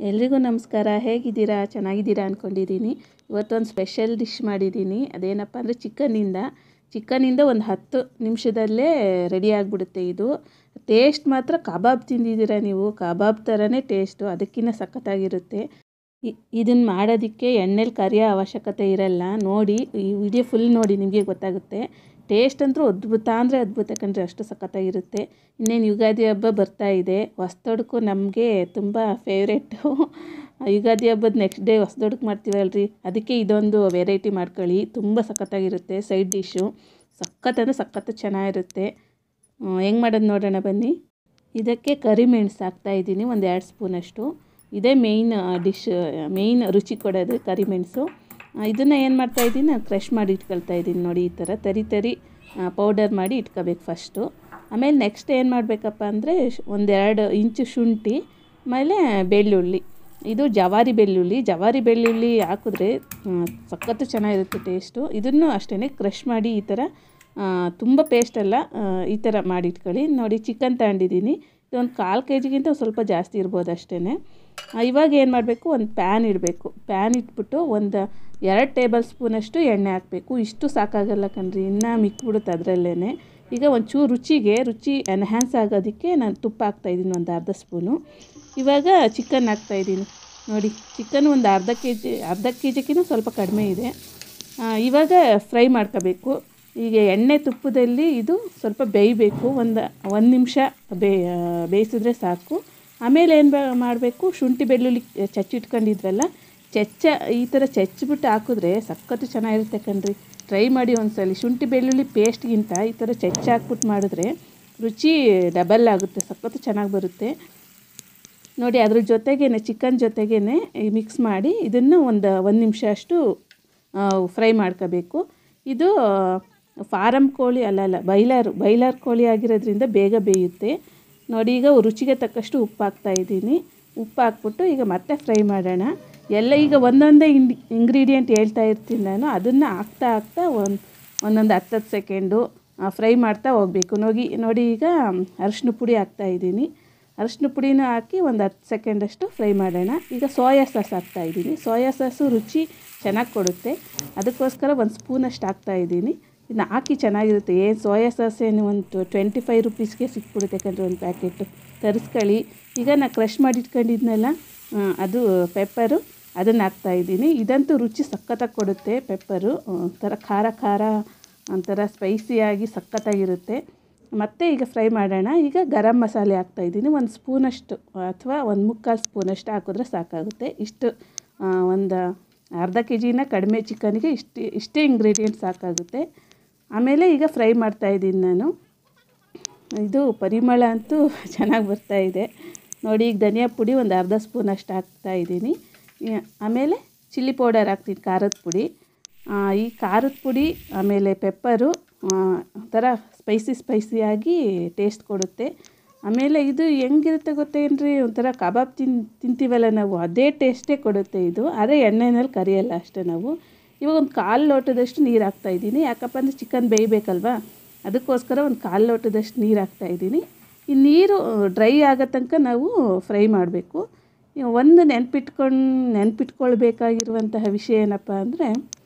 ಎಲ್ರಿಗೂ ನಮಸ್ಕಾರ ಹೇಗಿದ್ದೀರಾ ಚೆನ್ನಾಗಿದ್ದೀರಾ ಅಂದ್ಕೊಂಡಿದ್ದೀನಿ ಇವತ್ತೊಂದು ಸ್ಪೆಷಲ್ ಡಿಶ್ ಮಾಡಿದ್ದೀನಿ ಅದೇನಪ್ಪ ಅಂದರೆ ಚಿಕನ್ನಿಂದ ಚಿಕನ್ನಿಂದ ಒಂದು ಹತ್ತು ನಿಮಿಷದಲ್ಲೇ ರೆಡಿ ಆಗಿಬಿಡುತ್ತೆ ಇದು ಟೇಸ್ಟ್ ಮಾತ್ರ ಕಬಾಬ್ ತಿಂದಿದ್ದೀರಾ ನೀವು ಕಬಾಬ್ ಥರನೇ ಟೇಸ್ಟು ಅದಕ್ಕಿಂತ ಸಖತ್ತಾಗಿರುತ್ತೆ ಇದನ್ನು ಮಾಡೋದಕ್ಕೆ ಎಣ್ಣೆಲಿ ಕರಿಯೋ ಅವಶ್ಯಕತೆ ಇರಲ್ಲ ನೋಡಿ ಈ ವಿಡಿಯೋ ಫುಲ್ ನೋಡಿ ನಿಮಗೆ ಗೊತ್ತಾಗುತ್ತೆ ಟೇಸ್ಟ್ ಅಂತೂ ಅದ್ಭುತ ಅಂದರೆ ಅದ್ಭುತ ಕಣ್ರಿ ಅಷ್ಟು ಸಖತ್ತಾಗಿರುತ್ತೆ ಇನ್ನೇನು ಯುಗಾದಿ ಹಬ್ಬ ಬರ್ತಾ ಇದೆ ಹೊಸ್ದೊಡ್ಕು ನಮಗೆ ತುಂಬ ಫೇವ್ರೇಟು ಯುಗಾದಿ ಹಬ್ಬದ ನೆಕ್ಸ್ಟ್ ಡೇ ಹೊಸ್ದೊಡ್ಕು ಮಾಡ್ತೀವಲ್ರಿ ಅದಕ್ಕೆ ಇದೊಂದು ವೆರೈಟಿ ಮಾಡ್ಕೊಳ್ಳಿ ತುಂಬ ಸಖತ್ತಾಗಿರುತ್ತೆ ಸೈಡ್ ಡಿಶ್ಶು ಸಖತ್ ಅಂದರೆ ಸಖತ್ತು ಚೆನ್ನಾಗಿರುತ್ತೆ ಹೆಂಗೆ ಮಾಡೋದು ನೋಡೋಣ ಬನ್ನಿ ಇದಕ್ಕೆ ಕರಿಮೆಣಸು ಹಾಕ್ತಾಯಿದ್ದೀನಿ ಒಂದು ಎರಡು ಸ್ಪೂನಷ್ಟು ಇದೇ ಮೇಯ್ನ್ ಡಿಶ್ ಮೇಯ್ನ್ ರುಚಿ ಕೊಡೋದು ಕರಿಮೆಣಸು ಇದನ್ನು ಏನು ಮಾಡ್ತಾಯಿದ್ದೀನಿ ನಾನು ಕ್ರಷ್ ಮಾಡಿ ಇಟ್ಕೊಳ್ತಾ ಇದ್ದೀನಿ ನೋಡಿ ಈ ಥರ ತರಿ ತರಿ ಪೌಡರ್ ಮಾಡಿ ಇಟ್ಕೋಬೇಕು ಫಸ್ಟು ಆಮೇಲೆ ನೆಕ್ಸ್ಟ್ ಏನು ಮಾಡಬೇಕಪ್ಪ ಅಂದರೆ ಒಂದೆರಡು ಇಂಚು ಶುಂಠಿ ಆಮೇಲೆ ಬೆಳ್ಳುಳ್ಳಿ ಇದು ಜವಾರಿ ಬೆಳ್ಳುಳ್ಳಿ ಜವಾರಿ ಬೆಳ್ಳುಳ್ಳಿ ಹಾಕಿದ್ರೆ ಸಖತ್ತು ಚೆನ್ನಾಗಿರುತ್ತೆ ಟೇಸ್ಟು ಇದನ್ನು ಅಷ್ಟೇ ಕ್ರಷ್ ಮಾಡಿ ಈ ಥರ ತುಂಬ ಪೇಸ್ಟ್ ಅಲ್ಲ ಈ ಥರ ಮಾಡಿ ಇಟ್ಕೊಳ್ಳಿ ನೋಡಿ ಚಿಕನ್ ತಗೊಂಡಿದ್ದೀನಿ ಇದೊಂದು ಕಾಲು ಕೆ ಜಿಗಿಂತ ಸ್ವಲ್ಪ ಜಾಸ್ತಿ ಇರ್ಬೋದು ಅಷ್ಟೇ ಇವಾಗ ಏನು ಮಾಡಬೇಕು ಒಂದು ಪ್ಯಾನ್ ಇಡಬೇಕು ಪ್ಯಾನ್ ಇಟ್ಬಿಟ್ಟು ಒಂದು ಎರಡು ಟೇಬಲ್ ಸ್ಪೂನಷ್ಟು ಎಣ್ಣೆ ಹಾಕಬೇಕು ಇಷ್ಟು ಸಾಕಾಗಲ್ಲ ಕಣ್ರಿ ಇನ್ನೂ ಮಿಕ್ಬಿಡುತ್ತೆ ಅದರಲ್ಲೇ ಈಗ ಒಂಚೂರು ರುಚಿಗೆ ರುಚಿ ಎನ್ಹ್ಯಾನ್ಸ್ ಆಗೋದಕ್ಕೆ ನಾನು ತುಪ್ಪ ಹಾಕ್ತಾಯಿದ್ದೀನಿ ಒಂದು ಅರ್ಧ ಸ್ಪೂನು ಇವಾಗ ಚಿಕನ್ ಹಾಕ್ತಾಯಿದ್ದೀನಿ ನೋಡಿ ಚಿಕನ್ ಒಂದು ಅರ್ಧ ಕೆ ಜಿ ಅರ್ಧ ಕೆ ಜಿಗಿಂತ ಸ್ವಲ್ಪ ಕಡಿಮೆ ಇದೆ ಇವಾಗ ಫ್ರೈ ಮಾಡ್ಕೋಬೇಕು ಈಗ ಎಣ್ಣೆ ತುಪ್ಪದಲ್ಲಿ ಇದು ಸ್ವಲ್ಪ ಬೇಯಬೇಕು ಒಂದು ಒಂದು ನಿಮಿಷ ಬೇ ಬೇಯಿಸಿದ್ರೆ ಸಾಕು ಆಮೇಲೆ ಏನು ಮಾಡಬೇಕು ಶುಂಠಿ ಬೆಳ್ಳುಳ್ಳಿ ಚಚ್ಚಿಟ್ಕೊಂಡಿದ್ವಲ್ಲ ಚೆಚ್ಚ ಈ ಥರ ಚಚ್ಚಿಬಿಟ್ಟು ಹಾಕಿದ್ರೆ ಸಖತ್ತು ಚೆನ್ನಾಗಿರುತ್ತೆ ಕಣ್ರಿ ಟ್ರೈ ಮಾಡಿ ಒಂದ್ಸಲಿ ಶುಂಠಿ ಬೆಳ್ಳುಳ್ಳಿ ಪೇಸ್ಟ್ಗಿಂತ ಈ ಥರ ಚೆಚ್ಚ ಹಾಕ್ಬಿಟ್ಟು ಮಾಡಿದ್ರೆ ರುಚಿ ಡಬಲ್ ಆಗುತ್ತೆ ಸಖತ್ತು ಚೆನ್ನಾಗಿ ಬರುತ್ತೆ ನೋಡಿ ಅದ್ರ ಜೊತೆಗೇ ಚಿಕನ್ ಜೊತೆಗೇ ಮಿಕ್ಸ್ ಮಾಡಿ ಇದನ್ನು ಒಂದು ಒಂದು ನಿಮಿಷ ಅಷ್ಟು ಫ್ರೈ ಮಾಡ್ಕೋಬೇಕು ಇದು ಫಾರಮ್ ಕೋಳಿ ಅಲ್ಲ ಅಲ್ಲ ಬೈಲರ್ ಬೈಲರ್ ಕೋಳಿ ಆಗಿರೋದ್ರಿಂದ ಬೇಗ ಬೇಯುತ್ತೆ ನೋಡಿ ಈಗ ರುಚಿಗೆ ತಕ್ಕಷ್ಟು ಉಪ್ಪು ಹಾಕ್ತಾಯಿದ್ದೀನಿ ಉಪ್ಪು ಹಾಕ್ಬಿಟ್ಟು ಈಗ ಮತ್ತೆ ಫ್ರೈ ಮಾಡೋಣ ಎಲ್ಲ ಈಗ ಒಂದೊಂದೇ ಇಂಡಿ ಇಂಗ್ರೀಡಿಯೆಂಟ್ ಹೇಳ್ತಾ ಇರ್ತೀನಿ ನಾನು ಅದನ್ನು ಹಾಕ್ತಾ ಹಾಕ್ತಾ ಒಂದು ಒಂದೊಂದು ಹತ್ತತ್ತು ಸೆಕೆಂಡು ಫ್ರೈ ಮಾಡ್ತಾ ಹೋಗಬೇಕು ನೋಡಿ ನೋಡಿ ಈಗ ಅರಶಿನ ಪುಡಿ ಹಾಕ್ತಾಯಿದ್ದೀನಿ ಅರಶಿನ ಪುಡಿನೂ ಹಾಕಿ ಒಂದು ಹತ್ತು ಸೆಕೆಂಡಷ್ಟು ಫ್ರೈ ಮಾಡೋಣ ಈಗ ಸೋಯಾ ಸಾಸ್ ಹಾಕ್ತಾಯಿದ್ದೀನಿ ಸೋಯಾ ಸಾಸು ರುಚಿ ಚೆನ್ನಾಗಿ ಕೊಡುತ್ತೆ ಅದಕ್ಕೋಸ್ಕರ ಒಂದು ಸ್ಪೂನಷ್ಟು ಹಾಕ್ತಾಯಿದ್ದೀನಿ ಇದನ್ನ ಹಾಕಿ ಚೆನ್ನಾಗಿರುತ್ತೆ ಏನು ಸೋಯಾ ಸಾಸ್ ಏನು ಒಂದು ಟ್ವೆಂಟಿ ಫೈವ್ ರುಪೀಸ್ಗೆ ಸಿಕ್ಬಿಡುತ್ತೆ ಯಾಕಂದರೆ ಒಂದು ಪ್ಯಾಕೆಟು ತರಿಸ್ಕೊಳ್ಳಿ ಈಗ ನಾನು ಕ್ರಷ್ ಮಾಡಿ ಇಟ್ಕೊಂಡಿದ್ನಲ್ಲ ಅದು ಪೆಪ್ಪರು ಅದನ್ನು ಹಾಕ್ತಾಯಿದ್ದೀನಿ ಇದಂತೂ ರುಚಿ ಸಖತ್ತಾಗಿ ಕೊಡುತ್ತೆ ಪೆಪ್ಪರು ಒಂಥರ ಖಾರ ಖಾರ ಒಂಥರ ಸ್ಪೈಸಿಯಾಗಿ ಸಖತ್ತಾಗಿರುತ್ತೆ ಮತ್ತು ಈಗ ಫ್ರೈ ಮಾಡೋಣ ಈಗ ಗರಂ ಮಸಾಲೆ ಹಾಕ್ತಾಯಿದ್ದೀನಿ ಒಂದು ಸ್ಪೂನಷ್ಟು ಅಥವಾ ಒಂದು ಮುಕ್ಕಾಲು ಸ್ಪೂನಷ್ಟು ಹಾಕಿದ್ರೆ ಸಾಕಾಗುತ್ತೆ ಇಷ್ಟು ಒಂದು ಅರ್ಧ ಕೆ ಜಿನ ಕಡಿಮೆ ಚಿಕನ್ಗೆ ಇಷ್ಟು ಇಷ್ಟೇ ಇಂಗ್ರೀಡಿಯೆಂಟ್ಸ್ ಸಾಕಾಗುತ್ತೆ ಆಮೇಲೆ ಈಗ ಫ್ರೈ ಮಾಡ್ತಾಯಿದ್ದೀನಿ ನಾನು ಇದು ಪರಿಮಳ ಅಂತೂ ಚೆನ್ನಾಗಿ ಬರ್ತಾಯಿದೆ ನೋಡಿ ಈಗ ಧನಿಯಾ ಪುಡಿ ಒಂದು ಅರ್ಧ ಸ್ಪೂನ್ ಅಷ್ಟು ಹಾಕ್ತಾಯಿದ್ದೀನಿ ಆಮೇಲೆ ಚಿಲ್ಲಿ ಪೌಡರ್ ಹಾಕ್ತೀನಿ ಖಾರದ ಪುಡಿ ಈ ಖಾರದ ಪುಡಿ ಆಮೇಲೆ ಪೆಪ್ಪರು ಒಂಥರ ಸ್ಪೈಸಿ ಸ್ಪೈಸಿಯಾಗಿ ಟೇಸ್ಟ್ ಕೊಡುತ್ತೆ ಆಮೇಲೆ ಇದು ಹೆಂಗಿರುತ್ತೆ ಗೊತ್ತೇನ್ರಿ ಒಂಥರ ಕಬಾಬ್ ತಿನ್ ತಿಂತೀವಲ್ಲ ನಾವು ಅದೇ ಟೇಸ್ಟೇ ಕೊಡುತ್ತೆ ಇದು ಆದರೆ ಎಣ್ಣೆನಲ್ಲಿ ಕರಿಯಲ್ಲ ಅಷ್ಟೇ ನಾವು ಇವಾಗ ಒಂದು ಕಾಲು ಲೋಟದಷ್ಟು ನೀರು ಹಾಕ್ತಾಯಿದ್ದೀನಿ ಯಾಕಪ್ಪ ಅಂದರೆ ಚಿಕನ್ ಬೇಯಬೇಕಲ್ವಾ ಅದಕ್ಕೋಸ್ಕರ ಒಂದು ಕಾಲು ಲೋಟದಷ್ಟು ನೀರು ಹಾಕ್ತಾಯಿದ್ದೀನಿ ಈ ನೀರು ಡ್ರೈ ಆಗೋ ತನಕ ನಾವು ಫ್ರೈ ಮಾಡಬೇಕು ಒಂದು ನೆನ್ಪಿಟ್ಕೊಂಡು ನೆನ್ಪಿಟ್ಕೊಳ್ಬೇಕಾಗಿರುವಂತಹ ವಿಷಯ ಏನಪ್ಪ ಅಂದರೆ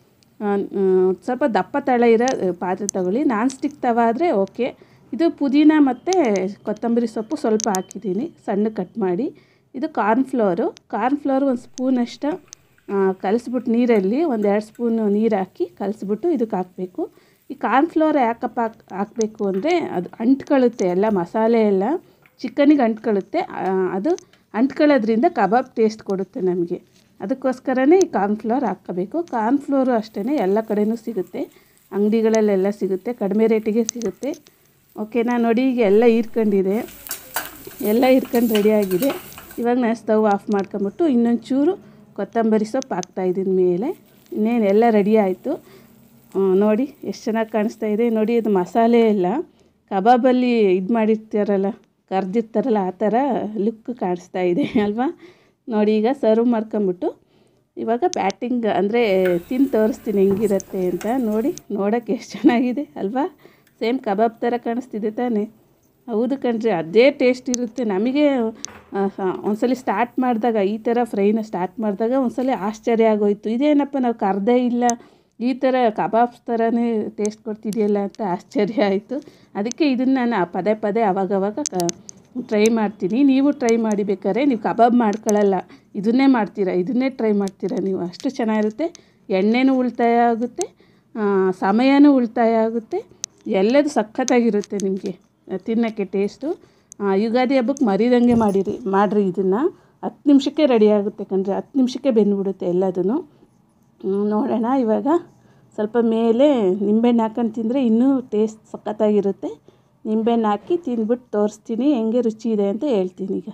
ಸ್ವಲ್ಪ ದಪ್ಪ ತಳ ಇರೋ ಪಾತ್ರೆ ತಗೊಳ್ಳಿ ನಾನ್ ಸ್ಟಿಕ್ ತವ ಆದರೆ ಓಕೆ ಇದು ಪುದೀನ ಮತ್ತು ಕೊತ್ತಂಬರಿ ಸೊಪ್ಪು ಸ್ವಲ್ಪ ಹಾಕಿದ್ದೀನಿ ಸಣ್ಣ ಕಟ್ ಮಾಡಿ ಇದು ಕಾರ್ನ್ಫ್ಲೋರು ಕಾರ್ನ್ಫ್ಲೋರ್ ಒಂದು ಸ್ಪೂನಷ್ಟು ಕಲಿಸ್ಬಿಟ್ಟು ನೀರಲ್ಲಿ ಒಂದು ಎರಡು ಸ್ಪೂನು ನೀರು ಹಾಕಿ ಕಲಿಸ್ಬಿಟ್ಟು ಇದಕ್ಕೆ ಹಾಕಬೇಕು ಈ ಕಾರ್ನ್ಫ್ಲೋರ್ ಯಾಕಪ್ಪ ಹಾಕ್ ಹಾಕಬೇಕು ಅಂದರೆ ಅದು ಅಂಟ್ಕೊಳ್ಳುತ್ತೆ ಎಲ್ಲ ಮಸಾಲೆ ಎಲ್ಲ ಚಿಕನಿಗೆ ಅಂಟ್ಕೊಳ್ಳುತ್ತೆ ಅದು ಅಂಟ್ಕೊಳ್ಳೋದ್ರಿಂದ ಕಬಾಬ್ ಟೇಸ್ಟ್ ಕೊಡುತ್ತೆ ನಮಗೆ ಅದಕ್ಕೋಸ್ಕರನೇ ಈ ಕಾರ್ನ್ಫ್ಲೋರ್ ಹಾಕ್ಕೋಬೇಕು ಕಾರ್ನ್ಫ್ಲೋರು ಅಷ್ಟೇ ಎಲ್ಲ ಕಡೆಯೂ ಸಿಗುತ್ತೆ ಅಂಗಡಿಗಳಲ್ಲೆಲ್ಲ ಸಿಗುತ್ತೆ ಕಡಿಮೆ ರೇಟಿಗೆ ಸಿಗುತ್ತೆ ಓಕೆನಾ ನೋಡಿ ಈಗ ಎಲ್ಲ ಹೀರ್ಕೊಂಡಿದೆ ಎಲ್ಲ ಹೀರ್ಕೊಂಡು ರೆಡಿಯಾಗಿದೆ ಇವಾಗ ನಾನು ಸ್ಟವ್ ಆಫ್ ಮಾಡ್ಕೊಂಬಿಟ್ಟು ಇನ್ನೊಂದು ಚೂರು ಕೊತ್ತಂಬರಿ ಸೊಪ್ಪು ಹಾಕ್ತಾಯಿದ್ದೀನಿ ಮೇಲೆ ಇನ್ನೇನು ಎಲ್ಲ ರೆಡಿ ಆಯಿತು ನೋಡಿ ಎಷ್ಟು ಚೆನ್ನಾಗಿ ಕಾಣಿಸ್ತಾ ಇದೆ ನೋಡಿ ಇದು ಮಸಾಲೆ ಎಲ್ಲ ಕಬಾಬಲ್ಲಿ ಇದು ಮಾಡಿರ್ತಾರಲ್ಲ ಕರ್ದಿರ್ತಾರಲ್ಲ ಆ ಥರ ಲುಕ್ ಕಾಣಿಸ್ತಾ ಇದೆ ಅಲ್ವಾ ನೋಡಿ ಈಗ ಸರ್ವ್ ಮಾಡ್ಕೊಂಬಿಟ್ಟು ಇವಾಗ ಬ್ಯಾಟಿಂಗ್ ಅಂದರೆ ತಿಂದು ತೋರಿಸ್ತೀನಿ ಹೆಂಗಿರುತ್ತೆ ಅಂತ ನೋಡಿ ನೋಡೋಕ್ಕೆ ಎಷ್ಟು ಚೆನ್ನಾಗಿದೆ ಅಲ್ವಾ ಸೇಮ್ ಕಬಾಬ್ ಥರ ಕಾಣಿಸ್ತಿದೆ ತಾನೇ ಹೌದು ಕಣ್ರಿ ಅದೇ ಟೇಸ್ಟ್ ಇರುತ್ತೆ ನಮಗೆ ಒಂದ್ಸಲ ಸ್ಟಾರ್ಟ್ ಮಾಡಿದಾಗ ಈ ಥರ ಫ್ರೈನ ಸ್ಟಾರ್ಟ್ ಮಾಡಿದಾಗ ಒಂದ್ಸಲ ಆಶ್ಚರ್ಯ ಆಗೋಯ್ತು ಇದೇನಪ್ಪ ನಾವು ಕರ್ದೇ ಇಲ್ಲ ಈ ಥರ ಕಬಾಬ್ಸ್ ಥರನೇ ಟೇಸ್ಟ್ ಕೊಡ್ತಿದೆಯಲ್ಲ ಅಂತ ಆಶ್ಚರ್ಯ ಆಯಿತು ಅದಕ್ಕೆ ಇದನ್ನು ನಾನು ಪದೇ ಪದೇ ಅವಾಗವಾಗ ಕ ಟ್ರೈ ಮಾಡ್ತೀನಿ ನೀವು ಟ್ರೈ ಮಾಡಿ ಬೇಕಾದ್ರೆ ನೀವು ಕಬಾಬ್ ಮಾಡ್ಕೊಳ್ಳಲ್ಲ ಇದನ್ನೇ ಮಾಡ್ತೀರಾ ಇದನ್ನೇ ಟ್ರೈ ಮಾಡ್ತೀರಾ ನೀವು ಅಷ್ಟು ಚೆನ್ನಾಗಿರುತ್ತೆ ಎಣ್ಣೆನೂ ಉಳಿತಾಯ ಆಗುತ್ತೆ ಸಮಯನೂ ಉಳಿತಾಯ ಆಗುತ್ತೆ ಎಲ್ಲದೂ ಸಖತ್ತಾಗಿರುತ್ತೆ ನಿಮಗೆ ತಿನ್ನೋಕ್ಕೆ ಟೇಸ್ಟು ಯುಗಾದಿ ಹಬ್ಬಕ್ಕೆ ಮರಿದಂಗೆ ಮಾಡಿರಿ ಮಾಡಿರಿ ಇದನ್ನು ಹತ್ತು ನಿಮಿಷಕ್ಕೆ ರೆಡಿ ಆಗುತ್ತೆ ಕಣ್ರಿ ಹತ್ತು ನಿಮಿಷಕ್ಕೆ ಬೆಂದ್ಬಿಡುತ್ತೆ ಎಲ್ಲದೂ ನೋಡೋಣ ಇವಾಗ ಸ್ವಲ್ಪ ಮೇಲೆ ನಿಂಬೆಹಣ್ಣು ಹಾಕೊಂಡು ತಿಂದರೆ ಇನ್ನೂ ಟೇಸ್ಟ್ ಸಖತ್ತಾಗಿರುತ್ತೆ ನಿಂಬೆಹಣ್ಣು ಹಾಕಿ ತಿಂದ್ಬಿಟ್ಟು ತೋರಿಸ್ತೀನಿ ಹೆಂಗೆ ರುಚಿ ಇದೆ ಅಂತ ಹೇಳ್ತೀನಿ ಈಗ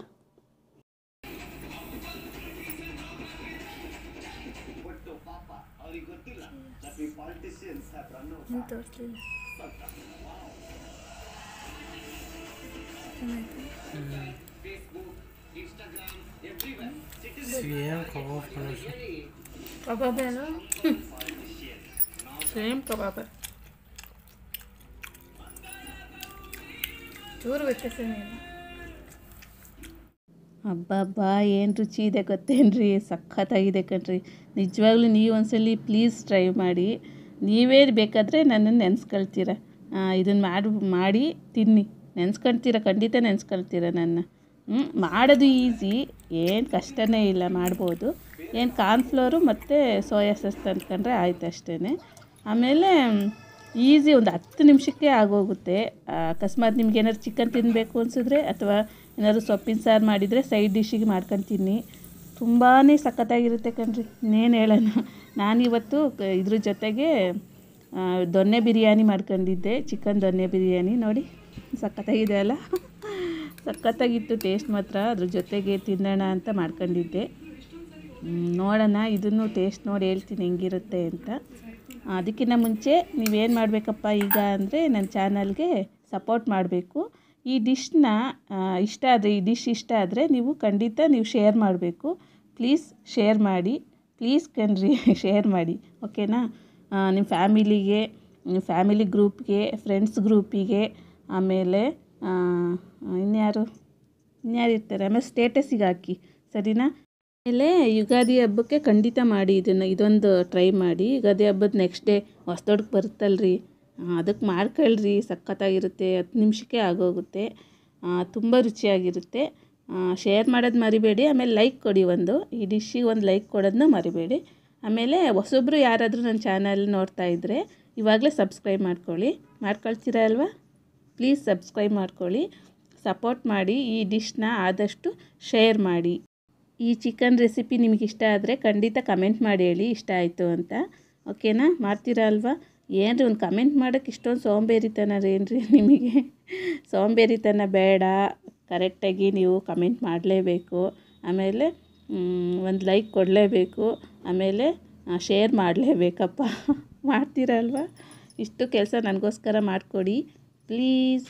ನೀನು ತೋರಿಸ್ಲಿಲ್ಲ ಸೇಮ್ ಕಬಾಬ್ ಕಳಿಸು ಕಬಾಬ್ ಏನು ಸೇಮ್ ಕಬಾಬ್ ಚೂರು ವ್ಯತ್ಯಾಸ ಏನಿಲ್ಲ ಅಬ್ಬಬ್ಬಾ ಏನು ರುಚಿ ಇದೆ ಗೊತ್ತೇನ್ರಿ ಸಖತ್ತಾಗಿದೆ ಕಣ್ರಿ ನಿಜವಾಗ್ಲೂ ನೀವು ಒಂದ್ಸಲಿ ಪ್ಲೀಸ್ ಟ್ರೈ ಮಾಡಿ ನೀವೇ ಬೇಕಾದರೆ ನನ್ನನ್ನು ನೆನೆಸ್ಕೊಳ್ತೀರ ಇದನ್ನು ಮಾಡಿ ಮಾಡಿ ತಿನ್ನಿ ನೆನೆಸ್ಕೊಳ್ತೀರ ಖಂಡಿತ ನೆನೆಸ್ಕೊಳ್ತೀರ ನನ್ನ ಹ್ಞೂ ಮಾಡೋದು ಈಸಿ ಏನು ಕಷ್ಟನೇ ಇಲ್ಲ ಮಾಡ್ಬೋದು ಏನು ಕಾರ್ನ್ಫ್ಲೋರು ಮತ್ತು ಸೋಯಾ ಸಾಸ್ ತಂದ್ಕೊಂಡ್ರೆ ಆಯ್ತು ಅಷ್ಟೇ ಆಮೇಲೆ ಈಸಿ ಒಂದು ಹತ್ತು ನಿಮಿಷಕ್ಕೆ ಆಗೋಗುತ್ತೆ ಅಕಸ್ಮಾತ್ ನಿಮ್ಗೆ ಏನಾದ್ರು ಚಿಕನ್ ತಿನ್ನಬೇಕು ಅನಿಸಿದ್ರೆ ಅಥವಾ ಏನಾದ್ರು ಸೊಪ್ಪಿನ ಸಾರು ಮಾಡಿದರೆ ಸೈಡ್ ಡಿಶ್ಶಿಗೆ ಮಾಡ್ಕೊಂಡು ತಿನ್ನಿ ತುಂಬಾ ಸಖತ್ತಾಗಿರುತ್ತೆ ಕಣ್ರಿ ಇನ್ನೇನು ಹೇಳೋಣ ನಾನಿವತ್ತು ಕ- ಇದ್ರ ಜೊತೆಗೆ ಆ, ದೊನ್ನೆ ಬಿರಿಯಾನಿ ಮಾಡ್ಕೊಂಡಿದ್ದೆ ಚಿಕನ್ ದೊನ್ನೆ ಬಿರಿಯಾನಿ ನೋಡಿ ಸಖತ್ತಾಗಿದೆ ಅಲ್ಲ ಸಖತ್ತಾಗಿತ್ತು ಟೇಸ್ಟ್ ಮಾತ್ರ ಅದ್ರ ಜೊತೆಗೆ ತಿನ್ನೋಣ ಅಂತ ಮಾಡ್ಕೊಂಡಿದ್ದೆ ಹ್ಮ್, ನೋಡೋಣ ಇದನ್ನು ಟೇಸ್ಟ್ ನೋಡಿ ಹೇಳ್ತೀನಿ ಹೆಂಗಿರುತ್ತೆ ಅಂತ ಅದಕ್ಕಿಂತ ಮುಂಚೆ ನೀವೇನು ಮಾಡಬೇಕಪ್ಪ ಈಗ ಅಂದರೆ ನನ್ನ ಚಾನಲ್ಗೆ ಸಪೋರ್ಟ್ ಮಾಡಬೇಕು ಈ ಡಿಶ್ನ ಇಷ್ಟ ಆದರೆ ಈ ಡಿಶ್ ಇಷ್ಟ ಆದರೆ ನೀವು ಖಂಡಿತ ನೀವು ಶೇರ್ ಮಾಡಬೇಕು ಪ್ಲೀಸ್ ಶೇರ್ ಮಾಡಿ ಪ್ಲೀಸ್ ಕಣ್ರಿ ಶೇರ್ ಮಾಡಿ ಓಕೆನಾ ನಿಮ್ಮ ಫ್ಯಾಮಿಲಿಗೆ ನಿಮ್ಮ ಫ್ಯಾಮಿಲಿ ಗ್ರೂಪ್ಗೆ ಫ್ರೆಂಡ್ಸ್ ಗ್ರೂಪಿಗೆ ಆಮೇಲೆ ಆ, ಇನ್ಯಾರು ಇನ್ಯಾರು ಇರ್ತಾರೆ ಆಮೇಲೆ ಸ್ಟೇಟಸಿಗೆ ಹಾಕಿ ಸರಿನಾ ಆಮೇಲೆ ಯುಗಾದಿ ಹಬ್ಬಕ್ಕೆ ಖಂಡಿತ ಮಾಡಿ ಇದನ್ನು ಇದೊಂದು ಟ್ರೈ ಮಾಡಿ ಯುಗಾದಿ ಹಬ್ಬದ ನೆಕ್ಸ್ಟ್ ಡೇ ಹೊಸ್ದೊಡ್ಗೆ ಬರುತ್ತಲ್ರಿ ಅದಕ್ಕೆ ಮಾಡ್ಕೊಳ್ರಿ ಸಖತ್ತಾಗಿರುತ್ತೆ ಹತ್ತು ನಿಮಿಷಕ್ಕೆ ಆಗೋಗುತ್ತೆ ತುಂಬ ರುಚಿಯಾಗಿರುತ್ತೆ ಶೇರ್ ಮಾಡೋದು ಮರಿಬೇಡಿ ಆಮೇಲೆ ಲೈಕ್ ಕೊಡಿ ಒಂದು ಈ ಡಿಶ್ಶಿಗೆ ಒಂದು ಲೈಕ್ ಕೊಡೋದನ್ನ ಮರಿಬೇಡಿ ಆಮೇಲೆ ಹೊಸೊಬ್ಬರು ಯಾರಾದರೂ ನನ್ನ ಚಾನಲ್ ನೋಡ್ತಾ ಇದ್ದರೆ ಇವಾಗಲೇ ಸಬ್ಸ್ಕ್ರೈಬ್ ಮಾಡ್ಕೊಳ್ಳಿ ಮಾಡ್ಕೊಳ್ತೀರಾ ಅಲ್ವಾ ಪ್ಲೀಸ್ ಸಬ್ಸ್ಕ್ರೈಬ್ ಮಾಡ್ಕೊಳ್ಳಿ ಸಪೋರ್ಟ್ ಮಾಡಿ ಈ ಡಿಶ್ನ ಆದಷ್ಟು ಶೇರ್ ಮಾಡಿ ಈ ಚಿಕನ್ ರೆಸಿಪಿ ನಿಮಗೆ ಇಷ್ಟ ಆದರೆ ಖಂಡಿತ ಕಮೆಂಟ್ ಮಾಡಿ ಹೇಳಿ ಇಷ್ಟ ಆಯಿತು ಅಂತ ಓಕೆನಾ ಮಾಡ್ತೀರಾ ಅಲ್ವಾ ಏನ್ರಿ ಒಂದು ಕಮೆಂಟ್ ಮಾಡೋಕ್ಕೆ ಇಷ್ಟೊಂದು ಸೋಂಬೇರಿತನ ಏನ್ರಿ ನಿಮಗೆ ಸೋಂಬೇರಿತನ ಬೇಡ ಕರೆಕ್ಟಾಗಿ ನೀವು ಕಮೆಂಟ್ ಮಾಡಲೇಬೇಕು ಆಮೇಲೆ ಒಂದು ಲೈಕ್ ಕೊಡಲೇಬೇಕು ಆಮೇಲೆ ಶೇರ್ ಮಾಡಲೇಬೇಕಪ್ಪ ಮಾಡ್ತೀರಾ ಅಲ್ವಾ ಇಷ್ಟು ಕೆಲಸ ನನಗೋಸ್ಕರ ಮಾಡಿಕೊಡಿ ಪ್ಲೀಸ್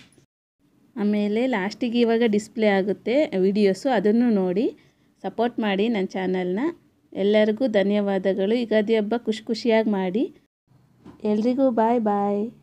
ಆಮೇಲೆ ಲಾಸ್ಟಿಗೆ ಇವಾಗ ಡಿಸ್ಪ್ಲೇ ಆಗುತ್ತೆ ವಿಡಿಯೋಸು ಅದನ್ನು ನೋಡಿ ಸಪೋರ್ಟ್ ಮಾಡಿ ನನ್ನ ಚಾನಲ್ನ ಎಲ್ಲರಿಗೂ ಧನ್ಯವಾದಗಳು ಯುಗಾದಿ ಹಬ್ಬ ಖುಷಿ ಖುಷಿಯಾಗಿ ಮಾಡಿ ಎಲ್ರಿಗೂ ಬಾಯ್ ಬಾಯ್